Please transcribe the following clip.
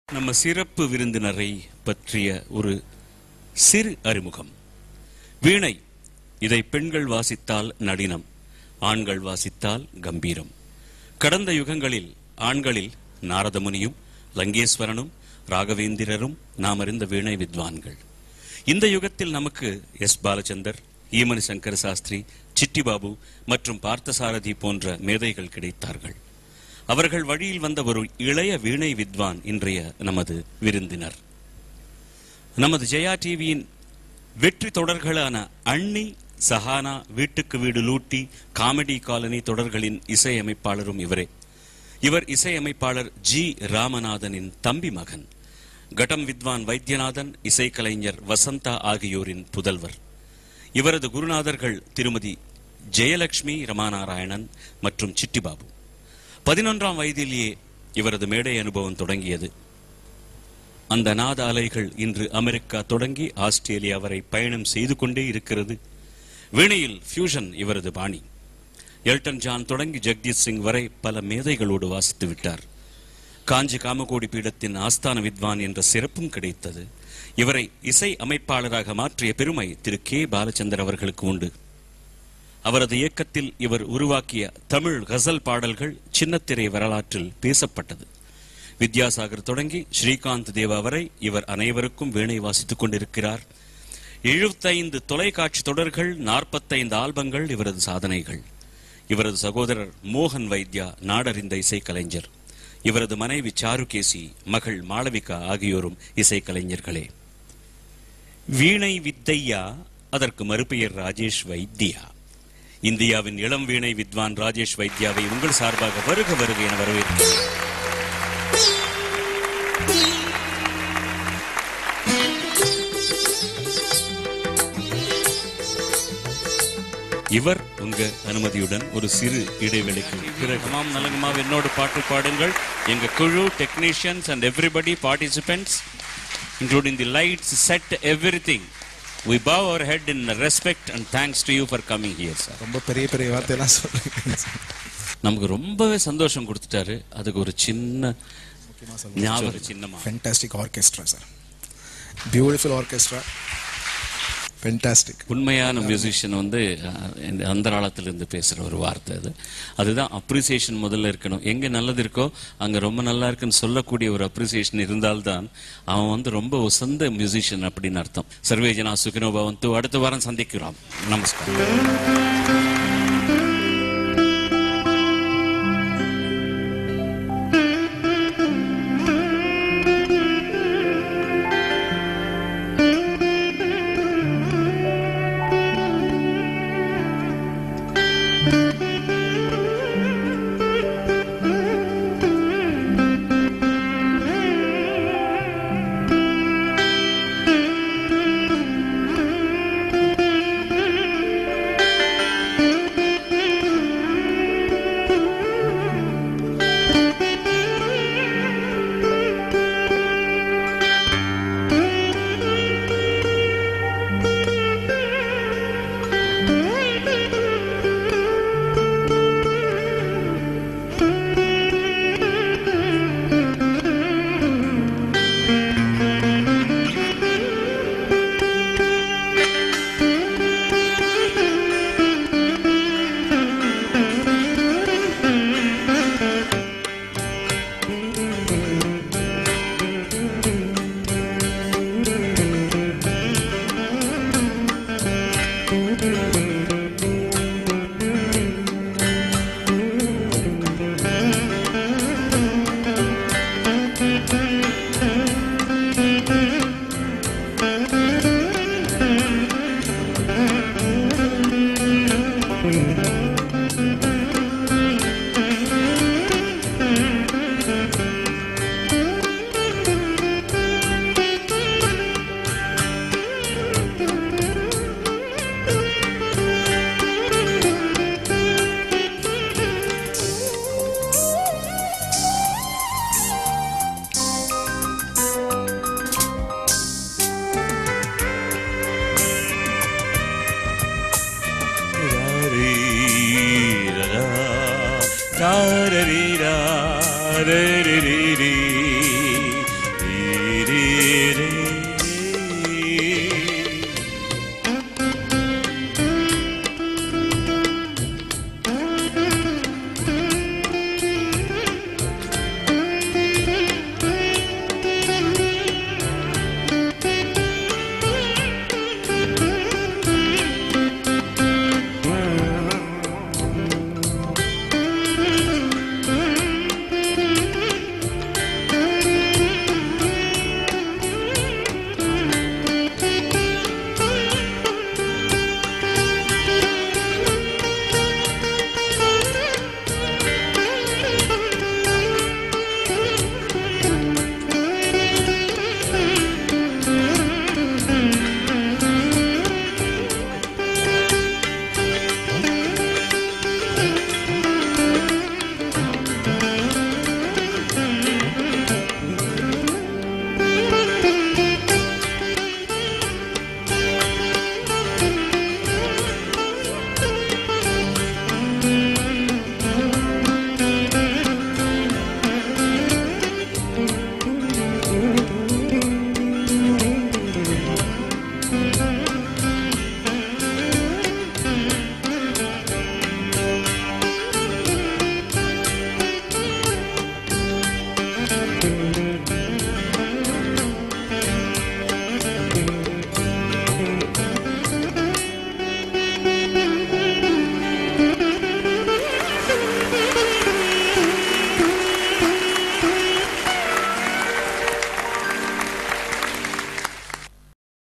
நம்ம சிறப்பு விருந்தினரை பற்றிய ஒரு சிறு அறிமுகம் வீணை இதை பெண்கள் வாசித்தால் நளினம் ஆண்கள் வாசித்தால் கம்பீரம் கடந்த யுகங்களில் ஆண்களில் நாரதமுனியும் லங்கேஸ்வரனும் ராகவேந்திரரும் நாம் அறிந்த வீணை வித்வான்கள் இந்த யுகத்தில் நமக்கு எஸ் பாலச்சந்தர் ஈமனி சங்கர சாஸ்திரி சிட்டிபாபு மற்றும் பார்த்தசாரதி போன்ற மேதைகள் கிடைத்தார்கள் அவர்கள் வழியில் வந்த ஒரு இளைய வீணை வித்வான் இன்றைய நமது விருந்தினர் நமது ஜெயா டிவியின் வெற்றி தொடர்களான அண்ணி சஹானா வீட்டுக்கு வீடு லூட்டி காமெடி காலனி தொடர்களின் இசையமைப்பாளரும் இவரே இவர் இசையமைப்பாளர் ஜி ராமநாதனின் தம்பி மகன் கடம் வித்வான் வைத்தியநாதன் இசைக்கலைஞர் வசந்தா ஆகியோரின் புதல்வர் இவரது குருநாதர்கள் திருமதி ஜெயலட்சுமி ரமாநாராயணன் மற்றும் சிட்டிபாபு பதினொன்றாம் வயதிலேயே இவரது மேடை அனுபவம் தொடங்கியது அந்த நாத அலைகள் இன்று அமெரிக்கா தொடங்கி ஆஸ்திரேலியா வரை பயணம் செய்து கொண்டே இருக்கிறது வீணையில் ஃபியூஷன் இவரது பாணி எல்டன் ஜான் தொடங்கி ஜெகதீஷ் சிங் வரை பல மேதைகளோடு வாசித்து விட்டார் காஞ்சி காமகோடி பீடத்தின் ஆஸ்தான வித்வான் என்ற சிறப்பும் கிடைத்தது இவரை இசை அமைப்பாளராக மாற்றிய பெருமை திரு கே பாலச்சந்தர் அவர்களுக்கு உண்டு அவரது இயக்கத்தில் இவர் உருவாக்கிய தமிழ் கசல் பாடல்கள் சின்னத்திரை வரலாற்றில் பேசப்பட்டது வித்யாசாகர் தொடங்கி ஸ்ரீகாந்த் தேவா வரை இவர் அனைவருக்கும் வீணை வாசித்துக் கொண்டிருக்கிறார் எழுபத்தைந்து தொலைக்காட்சி தொடர்கள் நாற்பத்தைந்து ஆல்பங்கள் இவரது சாதனைகள் இவரது சகோதரர் மோகன் வைத்யா நாடறிந்த இசைக்கலைஞர் இவரது மனைவி சாருகேசி மகள் மாளவிகா ஆகியோரும் இசைக்கலைஞர்களே வீணை வித்தையா அதற்கு மறுபெயர் ராஜேஷ் வைத்தியா இந்தியாவின் இளம் வீணை வித்வான் ராஜேஷ் வைத்யாவை உங்கள் சார்பாக வருக வருக என வரவேற்கிறேன் இவர் உங்க அனுமதியுடன் ஒரு சிறு இடைவெளிக்கு பிறகு மாம் நலங்குமா என்னோடு பாட்டு பாடுங்கள் எங்க குழு technicians and everybody participants including the lights set everything we bow our head in respect and thanks to you for coming here sir ரொம்ப பெரிய பெரிய வார்த்தையெல்லாம் சொல்றீங்க நமக்கு ரொம்பவே சந்தோஷம் கொடுத்துட்டாரு அதுக்கு ஒரு சின்ன ஞாபகம் சின்னமா fantastic orchestra sir beautiful orchestra fantastic உண்மையான மியூசிஷியன் வந்து அஹ், இந்த அந்தராளத்திலிருந்து பேசுற ஒரு வார்த்தை அது அதுதான் அப்ரிசியேஷன் முதல்ல இருக்கணும் எங்க நல்லது இருக்கோ அங்க ரொம்ப நல்லா இருக்குன்னு சொல்லக்கூடிய ஒரு அப்ரிசியேஷன் இருந்தால்தான் அவன் வந்து ரொம்ப உசந்த மியூசிஷியன் அப்படின்னு அர்த்தம் சர்வேஜனா சுகினோ பவந்து அடுத்த வாரம் சந்திக்கிறோம் நமஸ்காரம்